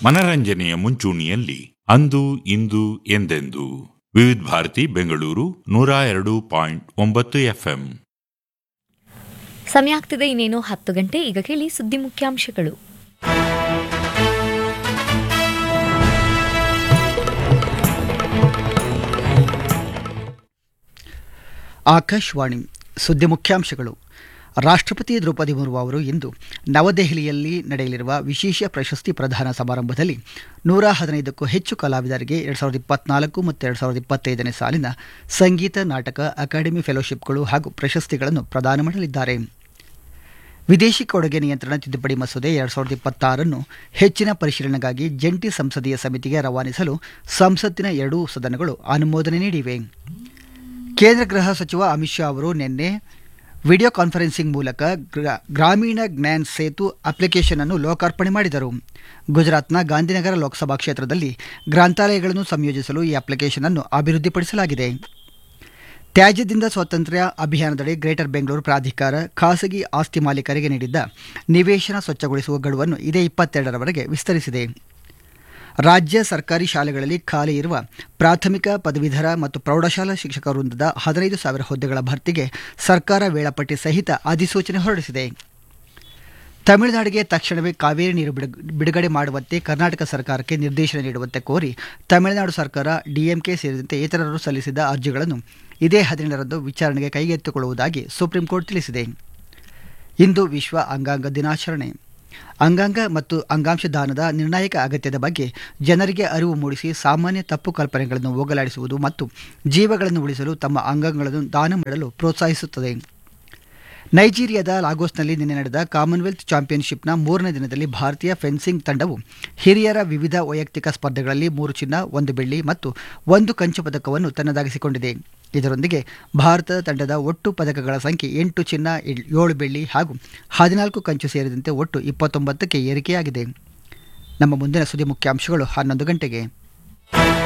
ಮನರಂಜನೆಯ ಮುಂಚೂಣಿಯಲ್ಲಿ ಅಂದು ಇಂದು ಎಂದೆಂದು ವಿವಿಧ ಭಾರತಿ ಬೆಂಗಳೂರು ನೂರ ಎರಡು ಪಾಯಿಂಟ್ ಒಂಬತ್ತು ಎಫ್ಎಂ ಸಮಯ ಆಗ್ತಿದೆ ಇನ್ನೇನು ಹತ್ತು ಗಂಟೆ ಈಗ ಕೇಳಿ ಸುದ್ದಿ ಮುಖ್ಯಾಂಶಗಳು ಆಕಾಶವಾಣಿ ಸುದ್ದಿ ಮುಖ್ಯಾಂಶಗಳು ರಾಷ್ಟ್ರಪತಿ ದ್ರೌಪದಿ ಮುರ್ಮು ಅವರು ಇಂದು ನವದೆಹಲಿಯಲ್ಲಿ ನಡೆಯಲಿರುವ ವಿಶೇಷ ಪ್ರಶಸ್ತಿ ಪ್ರದಾನ ಸಮಾರಂಭದಲ್ಲಿ ನೂರ ಹದಿನೈದಕ್ಕೂ ಹೆಚ್ಚು ಕಲಾವಿದರಿಗೆ ಎರಡು ಸಾವಿರದ ಇಪ್ಪತ್ನಾಲ್ಕು ಮತ್ತು ಎರಡು ಸಾವಿರದ ಇಪ್ಪತ್ತೈದನೇ ಸಾಲಿನ ಸಂಗೀತ ನಾಟಕ ಅಕಾಡೆಮಿ ಫೆಲೋಶಿಪ್ಗಳು ಹಾಗೂ ಪ್ರಶಸ್ತಿಗಳನ್ನು ಪ್ರದಾನ ಮಾಡಲಿದ್ದಾರೆ ವಿದೇಶಿ ಕೊಡುಗೆ ನಿಯಂತ್ರಣ ತಿದ್ದುಪಡಿ ಮಸೂದೆ ಎರಡು ಸಾವಿರದ ಇಪ್ಪತ್ತಾರನ್ನು ಹೆಚ್ಚಿನ ಪರಿಶೀಲನೆಗಾಗಿ ಜಂಟಿ ಸಂಸದೀಯ ಸಮಿತಿಗೆ ರವಾನಿಸಲು ಸಂಸತ್ತಿನ ಎರಡೂ ಸದನಗಳು ಅನುಮೋದನೆ ನೀಡಿವೆ ಕೇಂದ್ರ ಗೃಹ ಸಚಿವ ಅಮಿತ್ ಶಾ ಅವರು ನಿನ್ನೆ ವಿಡಿಯೋ ಕಾನ್ಫರೆನ್ಸಿಂಗ್ ಮೂಲಕ ಗ್ರಾ- ಗ್ರಾಮೀಣ ಜ್ಞಾನ್ ಸೇತು ಅಪ್ಲಿಕೇಶನ್ ಅನ್ನು ಲೋಕಾರ್ಪಣೆ ಮಾಡಿದರು ಗುಜರಾತ್ನ ಗಾಂಧಿನಗರ ಲೋಕಸಭಾ ಕ್ಷೇತ್ರದಲ್ಲಿ ಗ್ರಂಥಾಲಯಗಳನ್ನು ಸಂಯೋಜಿಸಲು ಈ ಅಪ್ಲಿಕೇಶನ್ ಅನ್ನು ಅಭಿವೃದ್ಧಿಪಡಿಸಲಾಗಿದೆ ತ್ಯಾಜ್ಯದಿಂದ ಸ್ವಾತಂತ್ರ್ಯ ಅಭಿಯಾನದಡಿ ಗ್ರೇಟರ್ ಬೆಂಗಳೂರು ಪ್ರಾಧಿಕಾರ ಖಾಸಗಿ ಆಸ್ತಿ ಮಾಲೀಕರಿಗೆ ನೀಡಿದ್ದ ನಿವೇಶನ ಸ್ವಚ್ಛಗೊಳಿಸುವ ಗಡುವನ್ನು ಇದೇ ಇಪ್ಪತ್ತೆರಡರವರೆಗೆ ವಿಸ್ತರಿಸಿದೆ ರಾಜ್ಯ ಸರ್ಕಾರಿ ಶಾಲೆಗಳಲ್ಲಿ ಖಾಲಿ ಇರುವ ಪ್ರಾಥಮಿಕ ಪದವೀಧರ ಮತ್ತು ಪ್ರೌಢಶಾಲಾ ಶಿಕ್ಷಕ ವೃಂದದ ಹದಿನೈದು ಸಾವಿರ ಹುದ್ದೆಗಳ ಭರ್ತಿಗೆ ಸರ್ಕಾರ ವೇಳಾಪಟ್ಟಿ ಸಹಿತ ಅಧಿಸೂಚನೆ ಹೊರಡಿಸಿದೆ ತಮಿಳುನಾಡಿಗೆ ತಕ್ಷಣವೇ ಕಾವೇರಿ ನೀರು ಬಿಡು- ಬಿಡುಗಡೆ ಮಾಡುವಂತೆ ಕರ್ನಾಟಕ ಸರ್ಕಾರಕ್ಕೆ ನಿರ್ದೇಶನ ನೀಡುವಂತೆ ಕೋರಿ ತಮಿಳುನಾಡು ಸರ್ಕಾರ ಡಿಎಂಕೆ ಸೇರಿದಂತೆ ಇತರರು ಸಲ್ಲಿಸಿದ್ದ ಅರ್ಜಿಗಳನ್ನು ಇದೇ ಹದಿನೇಳರಂದು ವಿಚಾರಣೆಗೆ ಕೈಗೆತ್ತಿಕೊಳ್ಳುವುದಾಗಿ ಸುಪ್ರೀಂ ಕೋರ್ಟ್ ತಿಳಿಸಿದೆ ಇಂದು ವಿಶ್ವ ಅಂಗಾಂಗ ದಿನಾಚರಣೆ ಅಂಗಾಂಗ ಮತ್ತು ಅಂಗಾಂಶ ದಾನದ ನಿರ್ಣಾಯಕ ಅಗತ್ಯದ ಬಗ್ಗೆ ಜನರಿಗೆ ಅರಿವು ಮೂಡಿಸಿ ಸಾಮಾನ್ಯ ತಪ್ಪು ಕಲ್ಪನೆಗಳನ್ನು ಹೋಗಲಾಡಿಸುವುದು ಮತ್ತು ಜೀವಗಳನ್ನು ಉಳಿಸಲು ತಮ್ಮ ಅಂಗಾಂಗಗಳನ್ನು ದಾನ ಮಾಡಲು ಪ್ರೋತ್ಸಾಹಿಸುತ್ತದೆ ನೈಜೀರಿಯಾದ ಲಾಗೋಸ್ನಲ್ಲಿ ನಿನ್ನೆ ನಡೆದ ಕಾಮನ್ವೆಲ್ತ್ ಚಾಂಪಿಯನ್ಶಿಪ್ನ ಮೂರನೇ ದಿನದಲ್ಲಿ ಭಾರತೀಯ ಫೆನ್ಸಿಂಗ್ ತಂಡವು ಹಿರಿಯರ ವಿವಿಧ ವೈಯಕ್ತಿಕ ಸ್ಪರ್ಧೆಗಳಲ್ಲಿ ಮೂರು ಚಿನ್ನ ಒಂದು ಬೆಳ್ಳಿ ಮತ್ತು ಒಂದು ಕಂಚು ಪದಕವನ್ನು ತನ್ನದಾಗಿಸಿಕೊಂಡಿದೆ ಇದರೊಂದಿಗೆ ಭಾರತ ತಂಡದ ಒಟ್ಟು ಪದಕಗಳ ಸಂಖ್ಯೆ ಎಂಟು ಚಿನ್ನ ಏಳ್- ಏಳು ಬೆಳ್ಳಿ ಹಾಗೂ ಹದಿನಾಲ್ಕು ಕಂಚು ಸೇರಿದಂತೆ ಒಟ್ಟು ಇಪ್ಪತ್ತೊಂಬತ್ತಕ್ಕೆ ಏರಿಕೆಯಾಗಿದೆ ನಮ್ಮ ಮುಂದಿನ ಸುದ್ದಿ ಮುಖ್ಯಾಂಶಗಳು ಹನ್ನೊಂದು ಗಂಟೆಗೆ